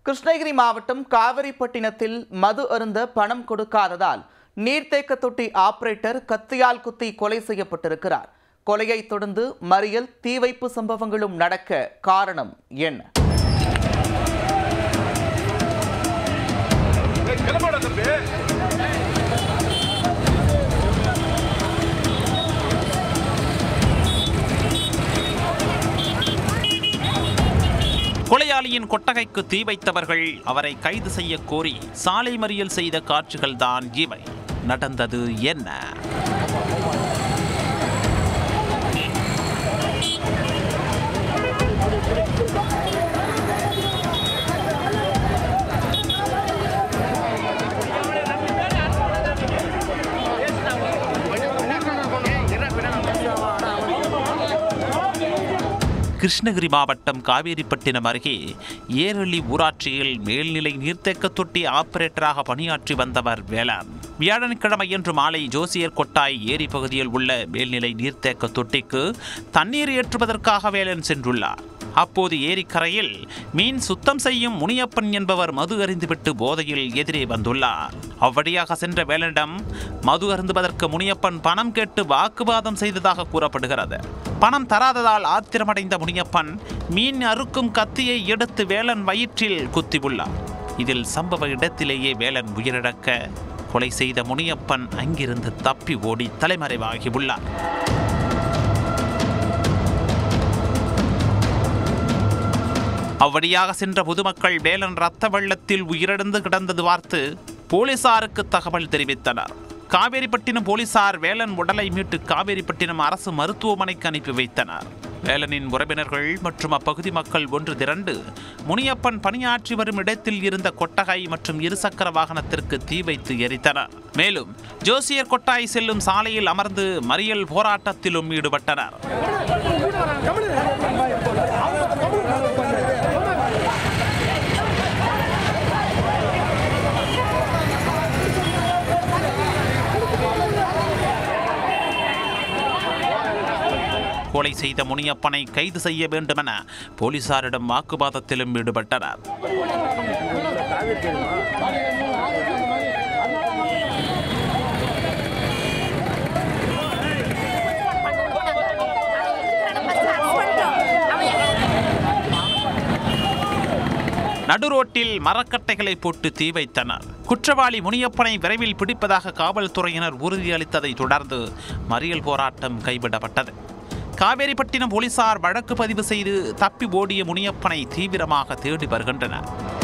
கிருஷ்ணகிரி மாவட்டம் காவிரிப்பட்டினத்தில் மது அருந்த பணம் கொடுக்காததால் நீர்த்தேக்க தொட்டி ஆபரேட்டர் கத்தியால் குத்தி கொலை செய்யப்பட்டிருக்கிறார் கொலையைத் தொடர்ந்து மறியல் தீ வைப்பு சம்பவங்களும் நடக்க காரணம் என்ன கொலையாளியின் கொட்டகைக்கு தீ வைத்தவர்கள் அவரை கைது செய்ய கோரி சாலை மறியல் செய்த காட்சிகள்தான் இவை நடந்தது என்ன கிருஷ்ணகிரி மாவட்டம் காவேரிப்பட்டினம் அருகே ஏரளி ஊராட்சியில் மேல்நிலை நீர்த்தேக்க தொட்டி ஆபரேட்டராக பணியாற்றி வந்தவர் வேளாண் வியாழக்கிழமையன்று மாலை ஜோசியர் கொட்டாய் ஏரி பகுதியில் உள்ள மேல்நிலை நீர்த்தேக்க தொட்டிக்கு தண்ணீர் ஏற்றுவதற்காக வேலன் சென்றுள்ளார் அப்போது ஏரிக்கரையில் மீன் சுத்தம் செய்யும் முனியப்பன் என்பவர் மது அருந்துவிட்டு போதையில் எதிரே வந்துள்ளார் அவ்வழியாக சென்ற வேலனிடம் மது அருந்துவதற்கு முனியப்பன் பணம் கேட்டு வாக்குவாதம் செய்ததாக கூறப்படுகிறது பணம் தராததால் ஆத்திரமடைந்த முனியப்பன் மீன் அறுக்கும் கத்தியை எடுத்து வேலன் வயிற்றில் குத்தியுள்ளார் இதில் சம்பவ இடத்திலேயே வேலன் உயிரிழக்க கொலை செய்த முனியப்பன் அங்கிருந்து தப்பி ஓடி தலைமறைவாகி உள்ளார் அவ்வழியாக சென்ற பொதுமக்கள் வேலன் ரத்த வெள்ளத்தில் உயிரிழந்து கிடந்தது பார்த்து போலீசாருக்கு தகவல் தெரிவித்தனர் காவேரிப்பட்டினம் போலீசார் வேலன் உடலை மீட்டு காவேரிப்பட்டினம் அரசு மருத்துவமனைக்கு அனுப்பி வைத்தனர் வேலனின் உறவினர்கள் மற்றும் அப்பகுதி மக்கள் ஒன்று திரண்டு முனியப்பன் பணியாற்றி வரும் இடத்தில் இருந்த கொட்டகை மற்றும் இருசக்கர வாகனத்திற்கு தீ வைத்து எரித்தனர் மேலும் ஜோசியர் கொட்டாய் செல்லும் சாலையில் அமர்ந்து மறியல் போராட்டத்திலும் ஈடுபட்டனர் கொலை செய்த முனியப்பனை கைது செய்ய வேண்டுமென போலீசாரிடம் வாக்குவாதத்திலும் ஈடுபட்டனர் நடுரோட்டில் மரக்கட்டைகளை போட்டு தீ வைத்தனர் குற்றவாளி முனியப்பனை விரைவில் பிடிப்பதாக காவல்துறையினர் உறுதியளித்ததை தொடர்ந்து மறியல் போராட்டம் கைவிடப்பட்டது காவேரிப்பட்டினம் போலீசார் வழக்கு பதிவு செய்து தப்பி ஓடிய முனியப்பனை தீவிரமாக தேடி வருகின்றனர்